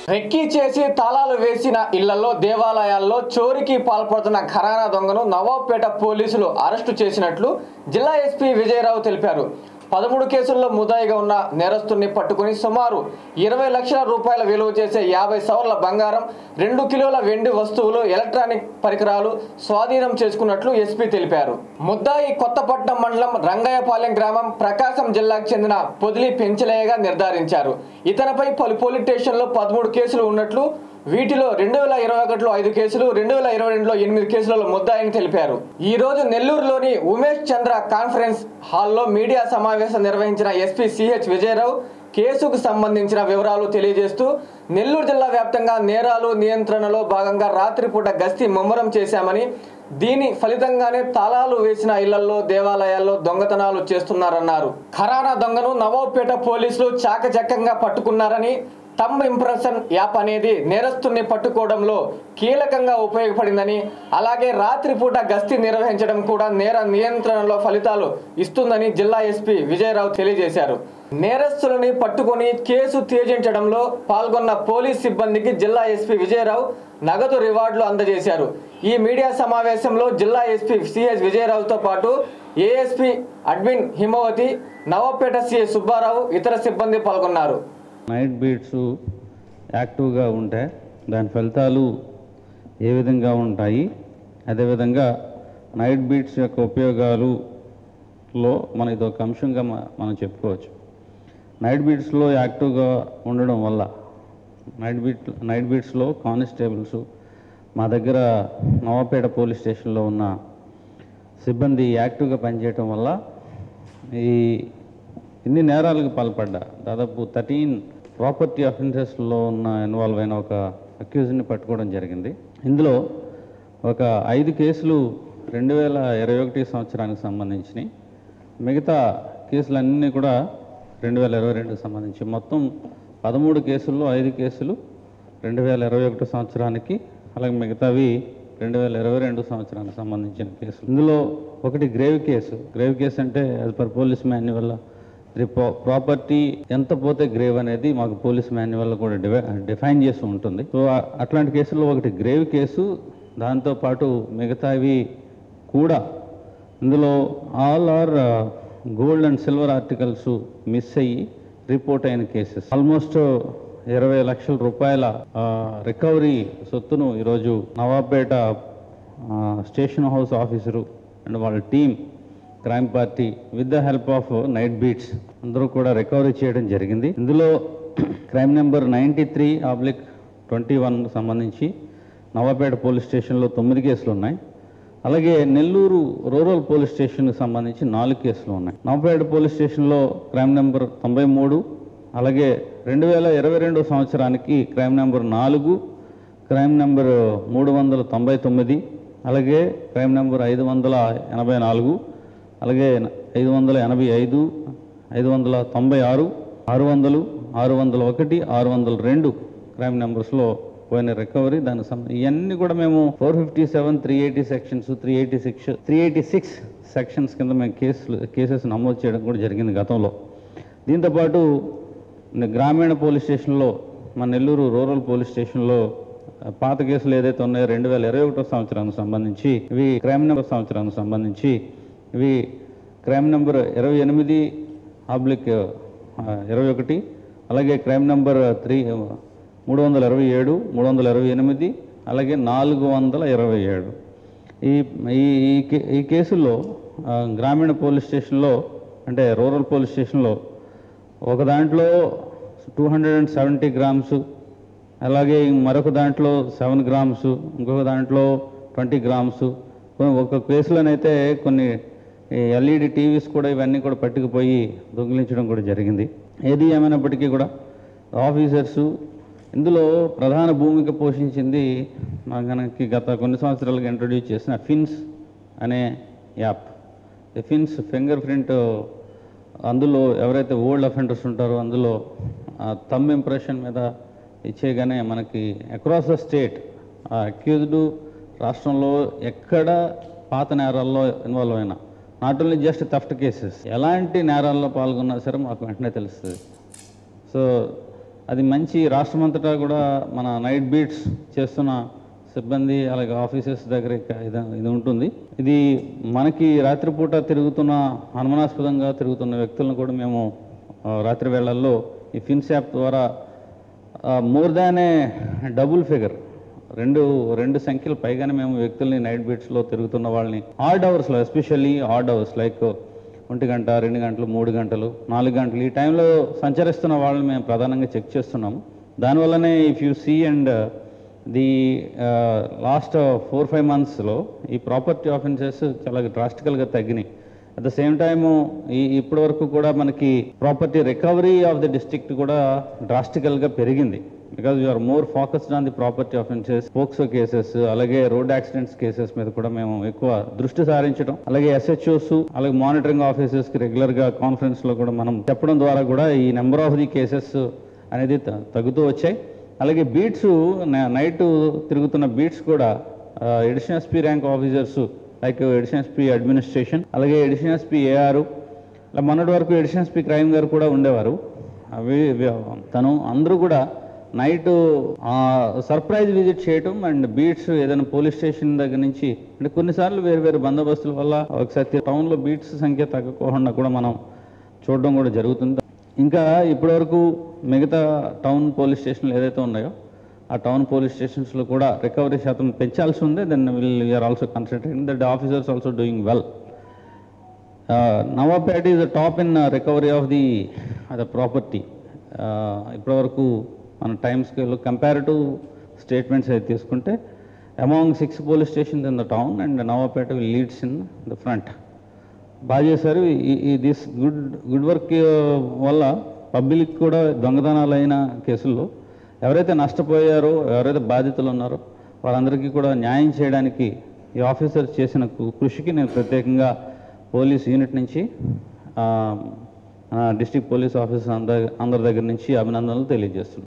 recce చేసి తాళాలు వేసిన ఇళ్లలో దేవాలయాల్లో చోరీకి పాల్పడుతున్న ఖరానా దొంగను నవాబ్పేట పోలీసులు అరెస్టు చేసినట్లు జిల్లా ఎస్పీ విజయరావు తెలిపారు పదమూడు కేసుల్లో ముదాయిగా ఉన్న నేరస్తుల్ని పట్టుకుని సుమారు ఇరవై లక్షల రూపాయల విలువ చేసే యాభై సవర్ల బంగారం రెండు కిలోల వెండి వస్తువులు ఎలక్ట్రానిక్ పరికరాలు స్వాధీనం చేసుకున్నట్లు ఎస్పీ తెలిపారు ముద్దాయి కొత్తపట్నం మండలం రంగయ్యపాలెం గ్రామం ప్రకాశం జిల్లాకు చెందిన పొదిలి పెంచలేయగా నిర్ధారించారు ఇతనిపై పలు పోలీస్ స్టేషన్లో పదమూడు కేసులు ఉన్నట్లు వీటిలో రెండు వేల ఇరవై ఒకటిలో ఐదు కేసులు రెండు వేల ఇరవై రెండులో ఎనిమిది కేసులలో ముద్దాయని తెలిపారు ఈ రోజు నెల్లూరులోని ఉమేష్ చంద్ర కాన్ఫరెన్స్ హాల్లో మీడియా సమావేశం నిర్వహించిన ఎస్పీ సిహెచ్ విజయరావు కేసుకు సంబంధించిన వివరాలు తెలియజేస్తూ నెల్లూరు జిల్లా వ్యాప్తంగా నేరాలు నియంత్రణలో భాగంగా రాత్రిపూట గస్తీ ముమ్మరం చేశామని దీని ఫలితంగానే తాళాలు వేసిన ఇళ్లలో దేవాలయాల్లో దొంగతనాలు చేస్తున్నారన్నారు ఖరానా దొంగను నవాబ్పేట పోలీసులు చాకచక్యంగా పట్టుకున్నారని తమ్ ఇంప్రెషన్ యాప్ అనేది నేరస్తుల్ని పట్టుకోవడంలో కీలకంగా ఉపయోగపడిందని అలాగే రాత్రిపూట గస్తీ నిర్వహించడం కూడా నేర నియంత్రణలో ఫలితాలు ఇస్తుందని జిల్లా ఎస్పీ విజయరావు తెలియజేశారు నేరస్తులని పట్టుకొని కేసు తేజించడంలో పాల్గొన్న పోలీస్ సిబ్బందికి జిల్లా ఎస్పీ విజయరావు నగదు రివార్డులు అందజేశారు ఈ మీడియా సమావేశంలో జిల్లా ఎస్పీ సిఎస్ విజయరావుతో పాటు ASP admin Himavathi Navapeta CI Subbarao ఇతర సిబ్బంది పాల్గొన్నారు నైట్ బీట్స్ యాక్టివ్గా ఉంటే దాని ఫలితాలు ఏ విధంగా ఉంటాయి అదేవిధంగా నైట్ బీట్స్ యొక్క ఉపయోగాలులో మన ఇది ఒక అంశంగా మ- మనం చెప్పుకోవచ్చు నైట్ బీట్స్లో యాక్టివ్గా ఉండడం వల్ల నైట్ బీట్ నైట్ బీట్స్లో కానిస్టేబుల్స్ మా దగ్గర నవాపేట పోలీస్ స్టేషన్లో ఉన్న సిబ్బంది యాక్టివ్గా పనిచేయటం వల్ల ఈ ఇన్ని నేరాలకు పాల్పడ్డా దాదాపు థర్టీన్ ప్రాపర్టీ అఫెన్సెస్లో ఉన్న ఇన్వాల్వ్ అయిన ఒక అక్యూజ్ని పట్టుకోవడం జరిగింది ఇందులో ఒక ఐదు కేసులు రెండు వేల ఇరవై ఒకటి సంవత్సరానికి సంబంధించినవి మిగతా కేసులన్నీ కూడా రెండు వేల ఇరవై రెండుకి సంబంధించి మొత్తం పదమూడు కేసుల్లో ఐదు కేసులు రెండు వేల ఇరవై ఒకటి సంవత్సరానికి అలాగే మిగతావి రెండు వేల ఇరవై రెండు సంవత్సరానికి సంబంధించిన కేసులు ఇందులో ఒకటి గ్రేవ్ కేసు గ్రేవ్ కేసు అంటే as per police manual property ఎంత పోతే గ్రేవ్ అనేది మాకు పోలీస్ మాన్యువల్ కూడా డివై డిఫైన్ చేసి ఉంటుంది సో ఆ- అట్లాంటి కేసుల్లో ఒకటి గ్రేవ్ కేసు దాంతోపాటు మిగతావి కూడా ఇందులో all or gold and silver articles miss అయ్యి రిపోర్ట్ అయిన కేసెస్ ఆల్మోస్ట్ ఇరవై లక్షల రూపాయల రికవరీ సొత్తును ఈరోజు నవాబేట ఆ, స్టేషన్ హౌస్ ఆఫీసరు అండ్ వాళ్ళ team crime party with the help of night beats అందరూ కూడా రికవరీ చేయడం జరిగింది ఇందులో crime number ninety three oblique twenty one సంబంధించి నవాపేట పోలీస్ స్టేషన్లో తొమ్మిది కేసులు ఉన్నాయి అలాగే నెల్లూరు రూరల్ పోలీస్ స్టేషన్కి సంబంధించి నాలుగు కేసులు ఉన్నాయి నవాపేట పోలీస్ స్టేషన్లో క్రైమ్ నెంబర్ తొంభై మూడు అలాగే రెండు వేల ఇరవై రెండో సంవత్సరానికి క్రైమ్ నెంబర్ నాలుగు క్రైమ్ నెంబర్ మూడు వందల తొంభై తొమ్మిది అలాగే క్రైమ్ నెంబర్ ఐదు వందల ఎనభై నాలుగు అలాగే ఐదు వందల ఎనభై ఐదు ఐదు వందల తొంభై ఆరు ఆరు వందలు ఆరు వందల ఒకటి ఆరు వందల రెండు క్రైమ్ నెంబర్స్లో పోయిన రికవరీ దానికి సంబంధ ఇవన్నీ కూడా మేము four fifty seven three eighty sections three eighty six three eighty six sections కింద మేము కేసులు కేసెస్ నమోదు చేయడం కూడా జరిగింది గతంలో దీంతోపాటు న- గ్రామీణ పోలీస్ స్టేషన్లో మన నెల్లూరు రూరల్ పోలీస్ స్టేషన్లో ఆ, పాత కేసులు ఏదైతే ఉన్నాయో రెండు వేల ఇరవై ఒకటో సంవత్సరానికి సంబంధించి ఇవి క్రైమ్ నెంబర్ సంవత్సరానికి సంబంధించి ఇవి క్రైమ్ నెంబర్ ఇరవై ఎనిమిది ఆబ్లిక్ ఇరవై ఒకటి అలాగే క్రైమ్ నెంబర్ త్రీ మూడు వందల ఇరవై ఏడు మూడు వందల ఇరవై ఎనిమిది అలాగే నాలుగు వందల ఇరవై ఏడు ఈ ఈ ఈ కే- ఈ కేసుల్లో ఆ, గ్రామీణ పోలీస్ స్టేషన్లో అంటే రూరల్ పోలీస్ స్టేషన్లో ఒక దాంట్లో two hundred and seventy grams అలాగే మరొక దాంట్లో సెవెన్ గ్రామ్స్ ఇంకొక దాంట్లో ట్వంటీ గ్రామ్స్ కొన్ని ఒక కేసులోనైతే కొన్ని ఎల్ఈడి టీవీస్ కూడా ఇవన్నీ కూడా పట్టుకుపోయి దొంగిలించడం కూడా జరిగింది ఏది ఏమైనప్పటికీ కూడా ఆఫీసర్సు ఇందులో ప్రధాన భూమిక పోషించింది మనకి గత కొన్ని సంవత్సరాలుగా ఇంట్రొడ్యూస్ చేసిన ఫిన్స్ అనే యాప్ ఈ ఫిన్స్ ఫింగర్ ప్రింట్ అందులో ఎవరైతే ఓల్డ్ అఫెండర్స్ ఉంటారో అందులో థమ్ ఇంప్రెషన్ మీద ఇచ్చేయగానే మనకి అక్రాస్ ద స్టేట్ ఆ అక్యూజ్డ్ రాష్ట్రంలో ఎక్కడ పాత నేరాల్లో ఇన్వాల్వ్ అయినా not only just theft cases ఎలాంటి నేరాల్లో పాల్గొన్నా సరే మాకు వెంటనే తెలుస్తుంది సో అది మంచి రాష్ట్రమంతటా కూడా మన నైట్ బీట్స్ చేస్తున్న సిబ్బంది అలాగే ఆఫీసర్స్ దగ్గర ఇక- ఇది ఇది ఉంటుంది ఇది మనకి రాత్రిపూట తిరుగుతున్న అనుమానాస్పదంగా తిరుగుతున్న వ్యక్తులను కూడా మేము ఆ, రాత్రి వేళల్లో ఈ ఫిన్స్ యాప్ ద్వారా more than a double figure రెండు రెండు సంఖ్యలు పైగానే మేము వ్యక్తుల్ని నైట్ బీట్స్లో తిరుగుతున్న వాళ్ళని ఆడ్ అవర్స్లో ఎస్పెషల్లీ ఆడ్ అవర్స్ లైక్ ఒంటి గంట రెండు గంటలు మూడు గంటలు నాలుగు గంటలు ఈ టైంలో సంచరిస్తున్న వాళ్ళని మేము ప్రధానంగా చెక్ చేస్తున్నాము దానివల్లనే if you see and the last four five మంత్స్లో ఈ ప్రాపర్టీ ఆఫెన్సెస్ చాలా డ్రాస్టికల్గా తగ్గినాయి అట్ ద సేమ్ టైము ఈ ఇప్పటి వరకు కూడా మనకి property recovery of the district కూడా డ్రాస్టికల్గా పెరిగింది because you are more focused on the property offences POCSO cases అలాగే రోడ్ యాక్సిడెంట్స్ కేసెస్ మీద కూడా మేము ఎక్కువ దృష్టి సారించడం అలాగే ఎస్హెచ్ఓస్ అలాగే మానిటరింగ్ ఆఫీసర్స్కి రెగ్యులర్గా కాన్ఫరెన్స్లో కూడా మనం చెప్పడం ద్వారా కూడా ఈ నెంబర్ ఆఫ్ ది కేసెస్ అనేది త- తగ్గుతూ వచ్చాయి అలాగే బీట్స్ నైట్ తిరుగుతున్న బీట్స్ కూడా additional SP rank officers like additional SP administration అలాగే ఎడిషనల్ ఎస్పీ ఏఆర్ ఇలా మొన్నటి వరకు ఎడిషనల్ ఎస్పీ క్రైమ్ గారు కూడా ఉండేవారు అవి వి- తను అందరూ కూడా నైట్ సర్ప్రైజ్ విజిట్ చేయటం అండ్ బీట్స్ ఏదైనా పోలీస్ స్టేషన్ దగ్గర నుంచి అంటే కొన్నిసార్లు వేరు వేరు బందోబస్తుల వల్ల ఒకసారి టౌన్లో బీట్స్ సంఖ్య తగ్గకుండా కూడా మనం చూడడం కూడా జరుగుతుంది ఇంకా ఇప్పటివరకు మిగతా టౌన్ పోలీస్ స్టేషన్లు ఏదైతే ఉన్నాయో ఆ టౌన్ పోలీస్ స్టేషన్స్లో కూడా రికవరీ శాతం పెంచాల్సి ఉంది then will we are also concentrating that officers also doing well Navapeta is the top in recovery of the the property ఇప్పటివరకు మన టైమ్ స్కేల్ కంపారిటివ్ స్టేట్మెంట్స్ అయితే తీసుకుంటే among six police stations in the town and Navapeta will leads in the front బాగా చేశారు ఈ- ఈ this good good work వల్ల public కూడా దొంగతనాలైన కేసుల్లో ఎవరైతే నష్టపోయారో ఎవరైతే బాధితులు ఉన్నారో వాళ్ళందరికీ కూడా న్యాయం చేయడానికి ఈ ఆఫీసర్ చేసిన కు- కృషికి నేను ప్రత్యేకంగా పోలీస్ యూనిట్ నుంచి డిస్ట్రిక్ట్ పోలీస్ ఆఫీసర్ అందరి అందరి దగ్గర నుంచి అభినందనలు తెలియజేస్తున్నాను